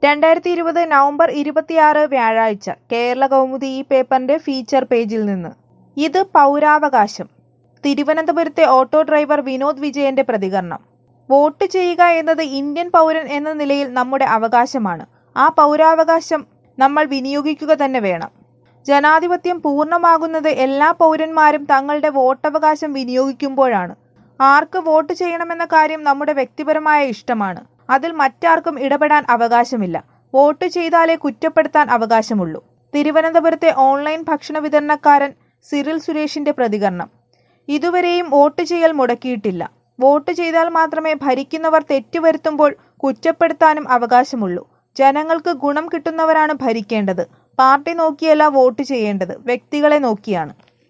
രണ്ടായിരത്തി ഇരുപത് നവംബർ ഇരുപത്തിയാറ് വ്യാഴാഴ്ച കേരള കൗമുദി ഈ പേപ്പറിന്റെ ഫീച്ചർ പേജിൽ നിന്ന് ഇത് പൗരാവകാശം തിരുവനന്തപുരത്തെ ഓട്ടോ ഡ്രൈവർ വിനോദ് വിജയന്റെ പ്രതികരണം വോട്ട് ചെയ്യുക എന്നത് ഇന്ത്യൻ പൗരൻ എന്ന നിലയിൽ നമ്മുടെ അവകാശമാണ് ആ പൗരാവകാശം നമ്മൾ വിനിയോഗിക്കുക തന്നെ വേണം ജനാധിപത്യം പൂർണ്ണമാകുന്നത് എല്ലാ പൗരന്മാരും തങ്ങളുടെ വോട്ടവകാശം വിനിയോഗിക്കുമ്പോഴാണ് ആർക്ക് വോട്ട് ചെയ്യണമെന്ന കാര്യം നമ്മുടെ വ്യക്തിപരമായ ഇഷ്ടമാണ് അതിൽ മറ്റാർക്കും ഇടപെടാൻ അവകാശമില്ല വോട്ട് ചെയ്താലേ കുറ്റപ്പെടുത്താൻ അവകാശമുള്ളൂ തിരുവനന്തപുരത്തെ ഓൺലൈൻ ഭക്ഷണ വിതരണക്കാരൻ സിറിൽ സുരേഷിന്റെ പ്രതികരണം ഇതുവരെയും വോട്ട് ചെയ്യൽ മുടക്കിയിട്ടില്ല വോട്ട് ചെയ്താൽ മാത്രമേ ഭരിക്കുന്നവർ തെറ്റുവരുത്തുമ്പോൾ കുറ്റപ്പെടുത്താനും അവകാശമുള്ളൂ ജനങ്ങൾക്ക് ഗുണം കിട്ടുന്നവരാണ് ഭരിക്കേണ്ടത് പാർട്ടി നോക്കിയല്ല വോട്ട് ചെയ്യേണ്ടത് വ്യക്തികളെ നോക്കിയാണ്